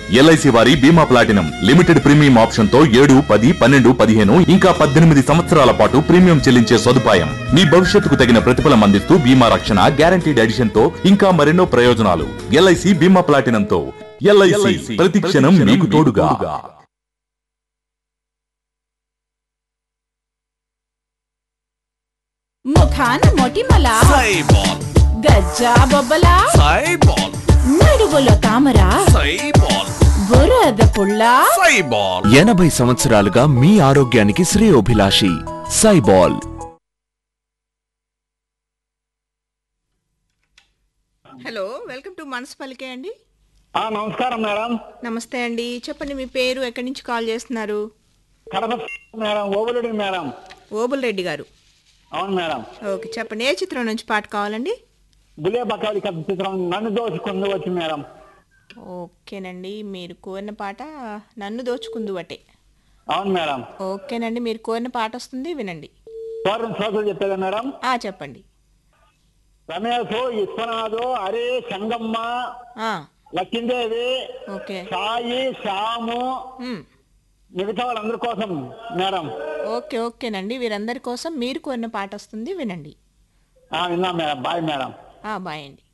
LIC వారి బీమా platinum limited premium option తో ఏడు పది పన్నెండు పదిహేను ఇంకా పద్దెనిమిది సంవత్సరాల పాటు ప్రీమియం చెల్లించే సదుపాయం మీ భవిష్యత్తుకు తగిన ప్రతిఫలం అందిస్తూ బీమా రక్షణ గ్యారంటీడ్ ఎడిషన్ తో ఇంకా మరెన్నో ప్రయోజనాలు ఎల్ఐసి బీమా ప్లాటినం తో ఎల్ఐసి ప్రతి క్షణం మీకు తోడుగా ముఖాన మొటిమల సైబాల్ గజ్జా బొబ్బల సైబాల్ నడువులో తామర సైబాల్ బురద పుల్ల సైబాల్ ఎనభై సంవత్సరాలుగా మీ ఆరోగ్యానికి శ్రేయోభిలాషి సైబాల్ హలో వెల్కమ్ టు మనసు పలికే అండి ఆ, నమస్కారం మేడం నమస్తే అండి చెప్పండి మీ పేరు ఎక్కడి నుంచి కాల్ చేస్తున్నారు కడప మేడం ఓబులుడి మేడం ఓబుల్ రెడ్డి గారు అవును మేడం ఓకే చెప్పండి ఏ చిత్రం నుంచి పాట కావాలండి బులే బకాలి కథ చిత్రం నన్ను దోచుకుంది వచ్చి మేడం ఓకేనండి మీరు కోరిన పాట నన్ను దోచుకుందు అటే అవును మేడం ఓకేనండి మీరు కోరిన పాట వస్తుంది వినండి పూర్వం సోదరు చెప్పేదా మేడం ఆ చెప్పండి రమేష్ విశ్వనాథు హరి సంగమ్మ ఆ, లక్ష్మీదేవి ఓకే సాయి శ్యాము మ్, మిగతా వాళ్ళందరి కోసం మేడం ఓకే ఓకేనండి వీరందరి కోసం మీరు కోరిన పాట వస్తుంది వినండి ఆ, విన్నాం మేడం బాయ్ మేడం ఆ, బాయ్ అండి